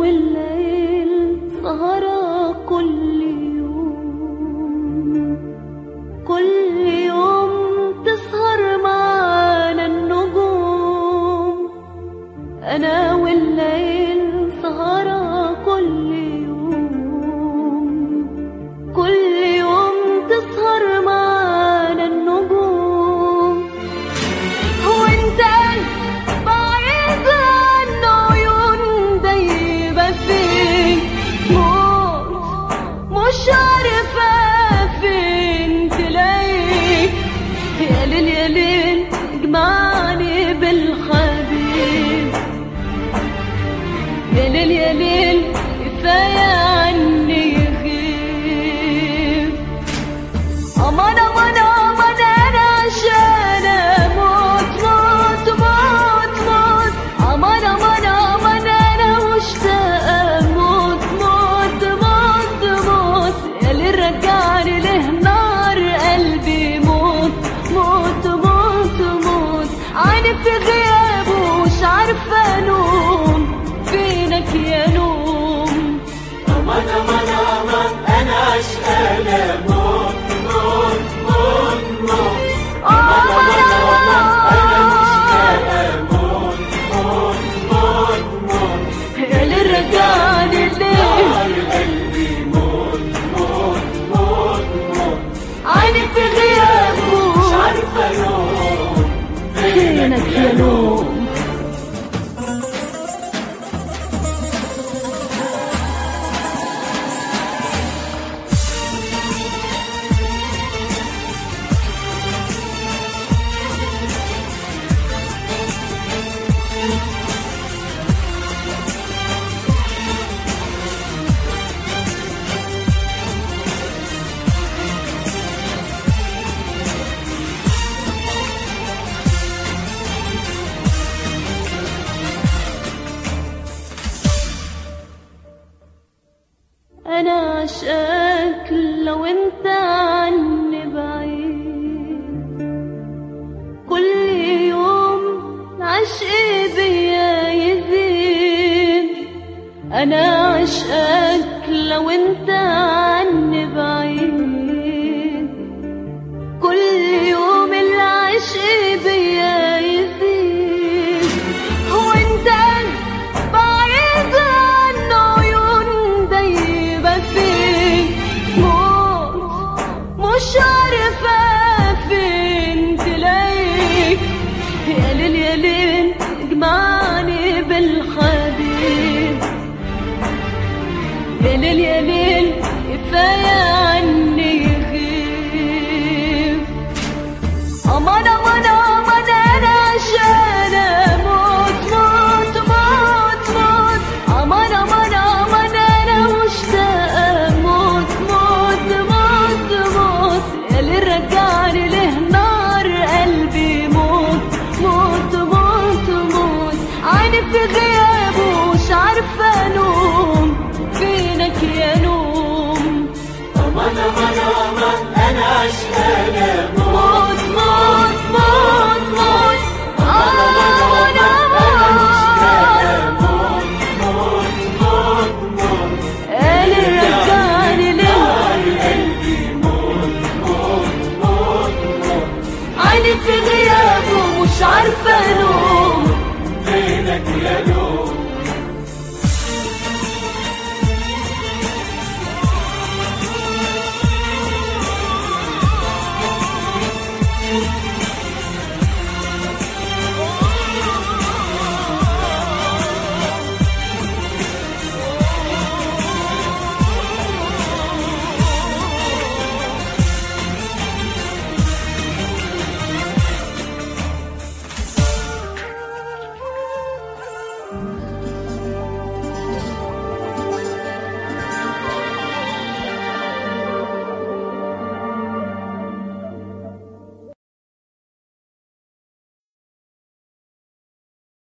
والليل سهرة كل يوم كل يوم تسهر معانا النجوم أنا والليل سهرة كل يوم كل يوم تسهر معانا النجوم هو انت بعيد عن عيون دايبة فيك موت مش عارفة فين تلاقيك يا ليل يا ليل اجمعني بالحبيب يا ليل يا ليل كفاية عني يغيب أمان أمان أمان أنا عشان أموت موت موت موت أمان أمان أمان أنا مشتاقة أموت موت موت موت يا اللي رجعني له نار قلبي موت موت موت موت عيني في غيابه مش عارفة أنوم فينك يا نوم أمان أمان أمان أنا عشقان موت موت موت موت أمان أمان أمان أنا مشتاق موت موت موت موت يا اللي رجعني ليه نار قلبي موت موت موت موت عيني في غيابه مش عارفة يوم فينك يا نوم انا عشقك لو انت عني بعيد كل يوم عشقي بيا يزيد انا عشقك لو انت عني بعيد كل يوم العشق بيا يزيد هو انت بعيد عن عيون دايبة فيك موت مش عارفة فين تلاقيك يا ليل يا ليل اجمعني بالحبيب يا ليل يا ليل كفاية